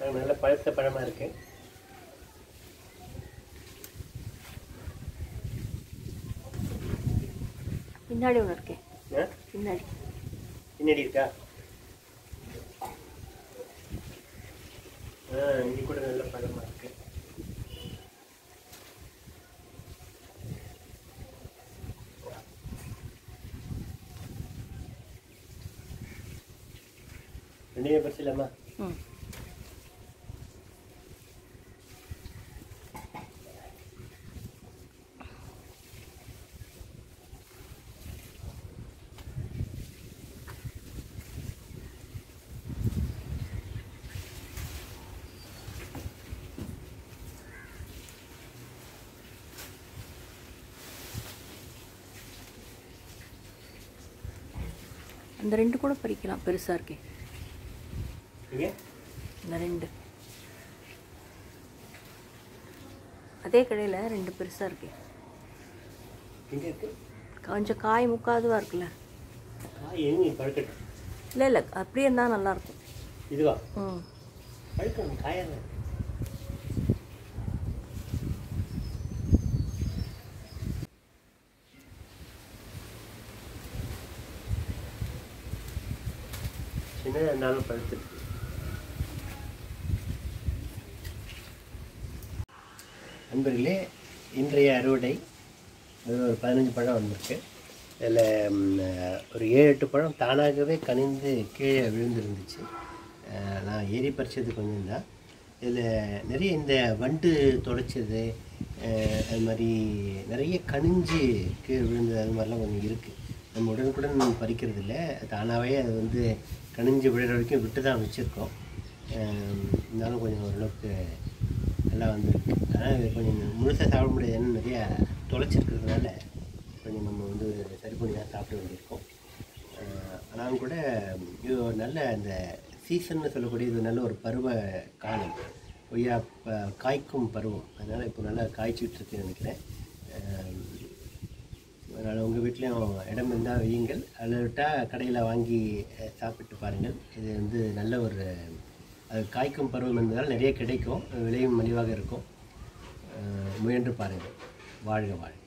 அது நல்ல பழுத்த பழமாக இருக்கு பின்னாடி ஒன்று இருக்கே ஆ? பின்னாடி பின்னாடி இருக்கா ஆ இங்கே கூட நல்ல பழமாக இருக்கு ரெண்டுமே பறிச்சிடலாமா ம் அந்த ரெண்டு கூட பறிக்கலாம் பெருசாக இருக்கே இங்கே இந்த ரெண்டு அதே கடையில் ரெண்டு பெருசாக இருக்கே எங்கே இருக்கு கொஞ்சம் காய் முக்காதுவாக இருக்குல்ல காய் எங்க பழுக்கட்டும் இல்லை இல்லை அப்படியே இருந்தால் நல்லாயிருக்கும் இதுவா ம் பழுக்கணும் காயாக சின்னதாக இருந்தாலும் பழுத்துருக்கு நண்பர்களே இன்றைய அறுவடை அது ஒரு பதினஞ்சு பழம் வந்திருக்கு இதில் ஒரு ஏழு எட்டு பழம் தானாகவே கனிந்து கீழே விழுந்துருந்துச்சு அஹ், நான் ஏறி பறிச்சது கொஞ்சம் தான் இதில் நிறைய இந்த வண்டு தொலைச்சது அஹ், அது மாதிரி நிறைய கனிஞ்சு கீழே விழுந்தது அது மாதிரிலாம் கொஞ்சம் இருக்குது நம்ம உடனுக்குடன் பறிக்கிறது இல்லை தானாகவே அது வந்து கனிஞ்சு விழுற வரைக்கும் விட்டு தான் வச்சுருக்கோம் இருந்தாலும் கொஞ்சம் ஓரளவுக்கு நல்லா வந்திருக்கு ஆனால் இது கொஞ்சம் முழுசாக சாப்பிட முடியாது ஏன்னா நிறைய தொலைச்சிருக்கிறதுனால கொஞ்சம் நம்ம வந்து சரி பண்ணி தான் சாப்பிட வேண்டியிருக்கோம் அஹ் ஆனாலும் கூட இது ஒரு நல்ல இந்த சீசன்னு சொல்லக்கூடிய இது நல்ல ஒரு பருவ காலம் கொய்யா ப- காய்க்கும் பருவம் அதனால் இப்போ நல்லா காய்ச்சிட்டு இருக்குன்னு நினைக்கிறேன் அதனால் உங்கள் வீட்லேயும் இடம் இருந்தால் வையுங்கள் அதை விட்டால் கடையில் வாங்கி அஹ், சாப்பிட்டு பாருங்கள் இது வந்து நல்ல ஒரு அது காய்க்கும் பருவம் என்பதால் நிறைய கிடைக்கும் விலையும் மலிவாக இருக்கும் அஹ், முயன்று பாருங்கள் வாழ்க வாழ்க